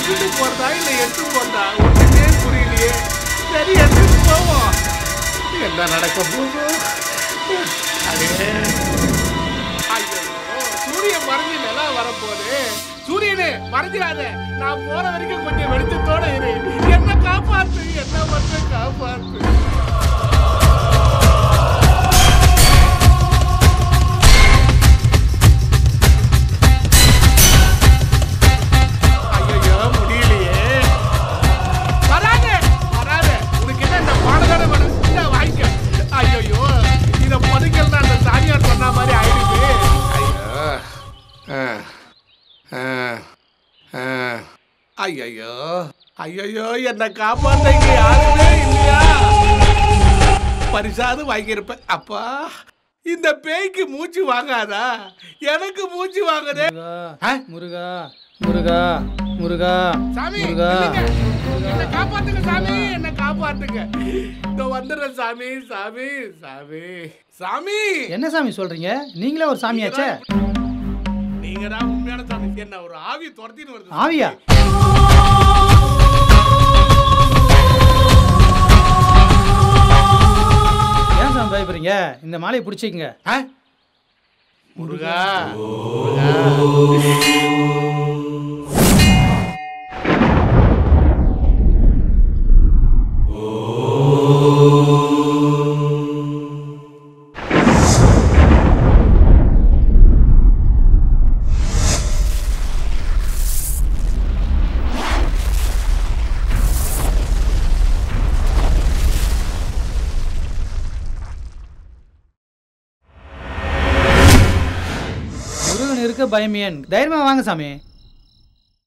விட்டுட்டு போறதா இல்ல எடுத்து போறதா ஒண்ணுமே புரியலையே சரி எடுத்துட்டு போவோம் என்ன நடக்க போகுது அடே ஐயோ சூரியன் மறைஞ்சு நிலா வரப்போகுது சூரியனே மறைஞ்சிடாத நான் போற வரைக்கும் கொஞ்சம் வெளிச்சத்தோட இரு என்ன காப்பாத்து என்ன மட்டும் காப்பாத்து ஐயையோ, முடியலையே. வராத, வராத. உனக்கு என்ன இந்த பாடதானே வேணும்? இந்தா வாங்கிக்க. ஐயையோ, இதை பதுக்கலன்னா அந்த சாமியார் சொன்ன மாதிரி ஆயிடுது. ஐயோ. ஆ, ஆ, ஆ. ஐயையோ ஐயையோ என்னை காப்பாத்த இங்க யாருமே இல்லையா பரிசாது வாங்கியிருப்பேன் அப்பா இந்த பேய்க்கு மூச்சு வாங்காதா எனக்கு மூச்சு வாங்குதே ஆ? முருகா முருகா முருகா சாமி முருகா இல்லைங்க. என்னை காப்பாத்துங்க சாமி என்ன காப்பாத்துங்க இதோ வந்துடுறேன் சாமி சாமி சாமி சாமி என்ன சாமி சொல்றீங்க நீங்களே ஒரு சாமியாச்சே நீங்க தான் உண்மையான சாமி என்ன ஒரு ஆவி துரத்தின்னு வருது சாமி. ஆவியா ஏன் சாமி பயப்படுறீங்க இந்த மாலையை பிடிச்சிக்கங்க ஆ? முருகா முருகன் இருக்க பயமியன் தைரியமா வாங்க சாமி